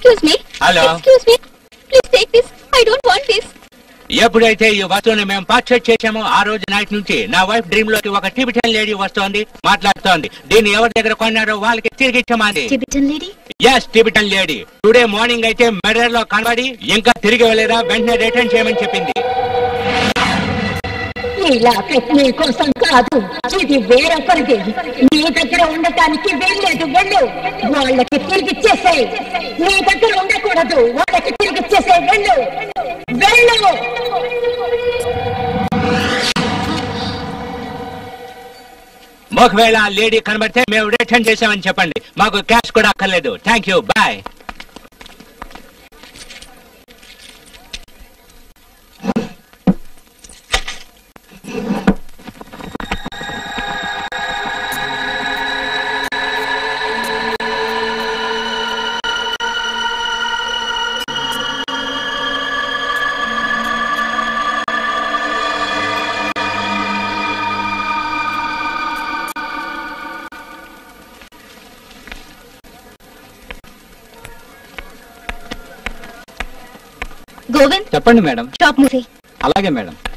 Excuse me Hello. Excuse me please take this I don't want this ఎప్పుడైతే ఈ వస్తువుని మేము పర్చేజ్ చేశామో ఆ రోజు నైట్ నుంచి నా వైఫ్ డ్రీమ్ లోకి ఒక టిబిటన్ లేడీ వస్తోంది మాట్లాడుతోంది దీన్ని ఎవరి దగ్గర కొన్నారో వాళ్ళకి తిరిగి ఇచ్చామంది Tibetan lady yes Tibetan lady today morning అయితే మెడర్ లో కనబడి ఇంకా తిరిగి వెళ్ళేదా వెంటనే రిటర్న్ చేయమని చెప్పింది ఈ లాకెట్ నీ కోసం కాదు ఇది వేరొకరిది నీ దగ్గర ఉండటానికి వెళ్ళలేదు వెళ్ళు వాళ్ళకి తిరిగి ఇచ్చేసేయ్ నీ దగ్గర ఉండకూడదు వాళ్ళకి తిరిగి ఇచ్చేసేయ్ వెళ్ళు వెళ్ళు ఒకవేళ ఆ లేడీ కనబడితే మేము రిటర్న్ చేసామని చెప్పండి మాకు క్యాష్ కూడా అక్కర్లేదు థ్యాంక్ యూ బాయ్ గోవింద్ చెప్పండి మేడం షాప్ మూసి అలాగే మేడం